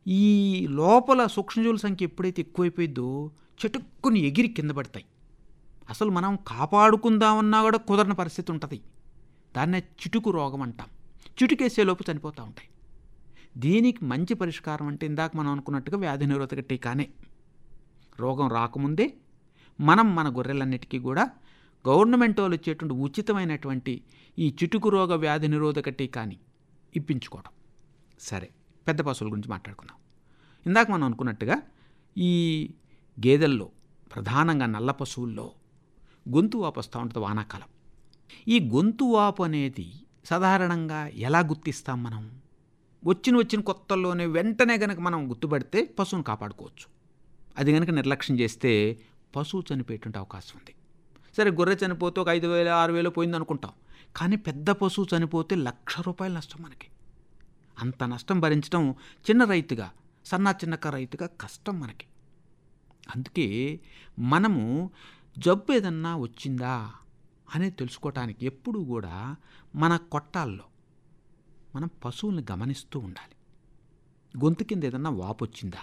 ఈ లోపల సూక్ష్మజీవుల సంఖ్య ఎప్పుడైతే ఎక్కువైపోయిద్దో చటుక్కుని ఎగిరి కింద పడతాయి అసలు మనం కాపాడుకుందామన్నా కూడా కుదరని పరిస్థితి ఉంటుంది దాన్నే చిటుకు రోగం అంటాం చిటుకేసేలోపు చనిపోతూ ఉంటాయి దీనికి మంచి పరిష్కారం అంటే ఇందాక మనం అనుకున్నట్టుగా వ్యాధి నిరోధక టీకానే రోగం రాకముందే మనం మన గొర్రెలన్నిటికీ కూడా గవర్నమెంట్ వాళ్ళు ఇచ్చేటువంటి ఉచితమైనటువంటి ఈ చిటుకు రోగ వ్యాధి నిరోధక టీకాని ఇప్పించుకోవడం సరే పెద్ద పశువుల గురించి మాట్లాడుకుందాం ఇందాక మనం అనుకున్నట్టుగా ఈ గేదెల్లో ప్రధానంగా నల్ల పశువుల్లో గొంతు వాపు వస్తూ ఉంటుంది వానాకాలం ఈ గొంతు వాపు అనేది సాధారణంగా ఎలా గుర్తిస్తాం మనం వచ్చిన వచ్చిన కొత్తల్లోనే వెంటనే కనుక మనం గుర్తుపడితే పశువును కాపాడుకోవచ్చు అది కనుక నిర్లక్ష్యం చేస్తే పశువు చనిపోయేటువంటి అవకాశం ఉంది సరే గొర్రె చనిపోతే ఒక ఐదు వేలు ఆరు వేలు పోయింది అనుకుంటాం కానీ పెద్ద పశువు చనిపోతే లక్ష రూపాయల నష్టం మనకి అంత నష్టం భరించడం చిన్న రైతుగా సన్న చిన్నక రైతుగా కష్టం మనకి అందుకే మనము జబ్బు ఏదన్నా వచ్చిందా అనేది తెలుసుకోవటానికి ఎప్పుడూ కూడా మన కొట్టాల్లో మనం పశువుల్ని గమనిస్తూ ఉండాలి గొంతు కింద ఏదన్నా వాపు వచ్చిందా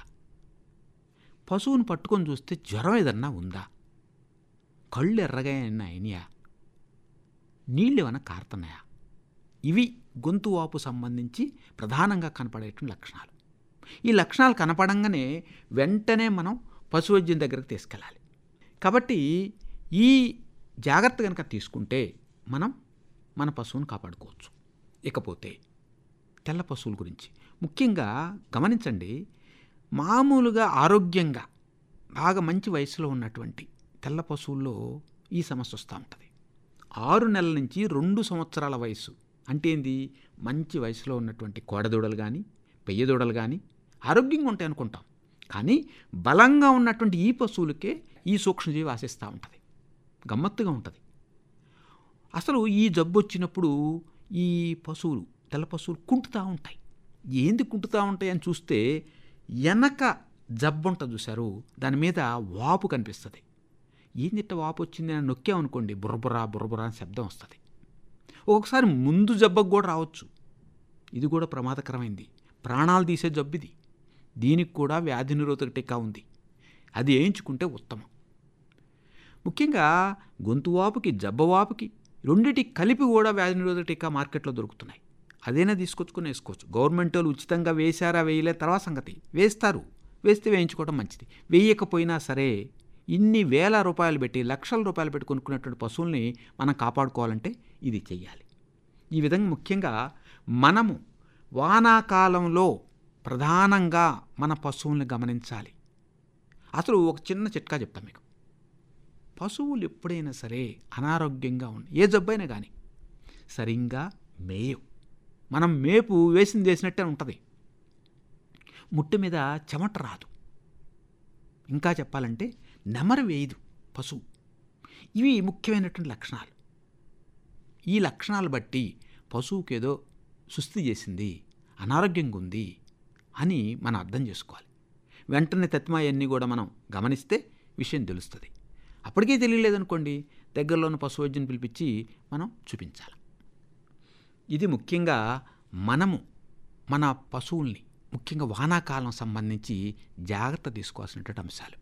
పశువుని పట్టుకొని చూస్తే జ్వరం ఏదన్నా ఉందా కళ్ళు ఎర్రగా ఏమన్నా అయినాయా నీళ్ళు ఏమైనా కారుతున్నాయా ఇవి గొంతు వాపు సంబంధించి ప్రధానంగా కనపడేటువంటి లక్షణాలు ఈ లక్షణాలు కనపడంగానే వెంటనే మనం పశు వైద్యం దగ్గరకు తీసుకెళ్ళాలి కాబట్టి ఈ జాగ్రత్త కనుక తీసుకుంటే మనం మన పశువును కాపాడుకోవచ్చు ఇకపోతే తెల్ల పశువుల గురించి ముఖ్యంగా గమనించండి మామూలుగా ఆరోగ్యంగా బాగా మంచి వయసులో ఉన్నటువంటి తెల్ల పశువుల్లో ఈ సమస్య వస్తూ ఉంటుంది ఆరు నెలల నుంచి రెండు సంవత్సరాల వయసు అంటే ఏంది మంచి వయసులో ఉన్నటువంటి కోడదూడలు కానీ పెయ్యదూడలు కానీ ఆరోగ్యంగా ఉంటాయి అనుకుంటాం కానీ బలంగా ఉన్నటువంటి ఈ పశువులకే ఈ సూక్ష్మజీవి ఆశిస్తూ ఉంటుంది గమ్మత్తుగా ఉంటుంది అసలు ఈ జబ్బు వచ్చినప్పుడు ఈ పశువులు తెల్ల పశువులు కుంటుతూ ఉంటాయి ఏంది కుంటుతూ ఉంటాయి అని చూస్తే వెనక జబ్బు ఉంటుంది చూసారు దాని మీద వాపు కనిపిస్తుంది ఏందిట్ట వాపు వచ్చింది అని నొక్కామనుకోండి బుర్రబుర్రా బుర్రబుర్రా అని శబ్దం వస్తుంది ఒక్కొక్కసారి ముందు జబ్బకు కూడా రావచ్చు ఇది కూడా ప్రమాదకరమైంది ప్రాణాలు తీసే జబ్బు ఇది దీనికి కూడా వ్యాధి నిరోధక టీకా ఉంది అది వేయించుకుంటే ఉత్తమం ముఖ్యంగా గొంతు వాపుకి జబ్బ వాపుకి రెండిటి కలిపి కూడా వ్యాధి నిరోధక టీకా మార్కెట్లో దొరుకుతున్నాయి అదైనా తీసుకొచ్చుకొని వేసుకోవచ్చు గవర్నమెంట్ వాళ్ళు ఉచితంగా వేశారా వేయలే తర్వాత సంగతి వేస్తారు వేస్తే వేయించుకోవడం మంచిది వేయకపోయినా సరే ఇన్ని వేల రూపాయలు పెట్టి లక్షల రూపాయలు పెట్టి కొనుక్కున్నటువంటి పశువుల్ని మనం కాపాడుకోవాలంటే ఇది చెయ్యాలి ఈ విధంగా ముఖ్యంగా మనము వానాకాలంలో ప్రధానంగా మన పశువుల్ని గమనించాలి అసలు ఒక చిన్న చిట్కా చెప్తాను మీకు పశువులు ఎప్పుడైనా సరే అనారోగ్యంగా ఉండి ఏ జబ్బైనా కానీ సరిగ్గా మేయవు మనం మేపు వేసింది వేసినట్టే ఉంటుంది ముట్టు మీద చెమట రాదు ఇంకా చెప్పాలంటే నెమరు వేయదు పశువు ఇవి ముఖ్యమైనటువంటి లక్షణాలు ఈ లక్షణాలు బట్టి పశువుకి ఏదో సుస్థి చేసింది అనారోగ్యంగా ఉంది అని మనం అర్థం చేసుకోవాలి వెంటనే తత్మాయన్నీ కూడా మనం గమనిస్తే విషయం తెలుస్తుంది అప్పటికే తెలియలేదనుకోండి దగ్గరలో ఉన్న పశు వైద్యుని పిలిపించి మనం చూపించాలి ఇది ముఖ్యంగా మనము మన పశువుల్ని ముఖ్యంగా వానాకాలం సంబంధించి జాగ్రత్త తీసుకోవాల్సినటువంటి అంశాలు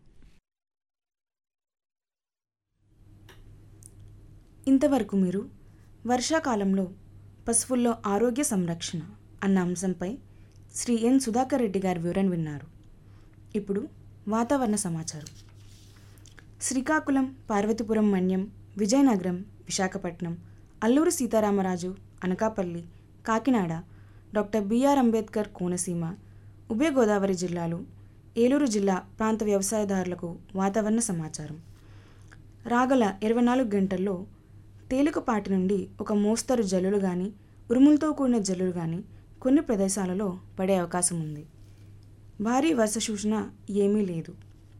ఇంతవరకు మీరు వర్షాకాలంలో పశువుల్లో ఆరోగ్య సంరక్షణ అన్న అంశంపై శ్రీ ఎన్ సుధాకర్ రెడ్డి గారి వివరణ విన్నారు ఇప్పుడు వాతావరణ సమాచారం శ్రీకాకుళం పార్వతీపురం మన్యం విజయనగరం విశాఖపట్నం అల్లూరు సీతారామరాజు అనకాపల్లి కాకినాడ డాక్టర్ బిఆర్ అంబేద్కర్ కోనసీమ ఉభయ గోదావరి జిల్లాలు ఏలూరు జిల్లా ప్రాంత వ్యవసాయదారులకు వాతావరణ సమాచారం రాగల ఇరవై నాలుగు గంటల్లో తేలికపాటి నుండి ఒక మోస్తరు జల్లులు కానీ ఉరుములతో కూడిన జల్లులు కానీ కొన్ని ప్రదేశాలలో పడే అవకాశం ఉంది భారీ వర్ష సూచన ఏమీ లేదు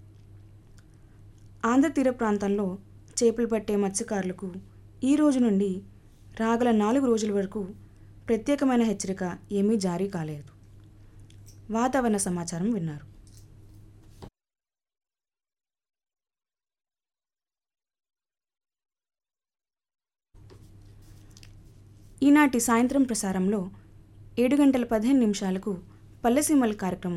ఆంధ్ర తీర ప్రాంతంలో చేపలు పట్టే మత్స్యకారులకు ఈ రోజు నుండి రాగల నాలుగు రోజుల వరకు ప్రత్యేకమైన హెచ్చరిక ఏమీ జారీ కాలేదు వాతావరణ సమాచారం విన్నారు ఈనాటి సాయంత్రం ప్రసారంలో ఏడు గంటల పదిహేను నిమిషాలకు పల్లెసీమల కార్యక్రమం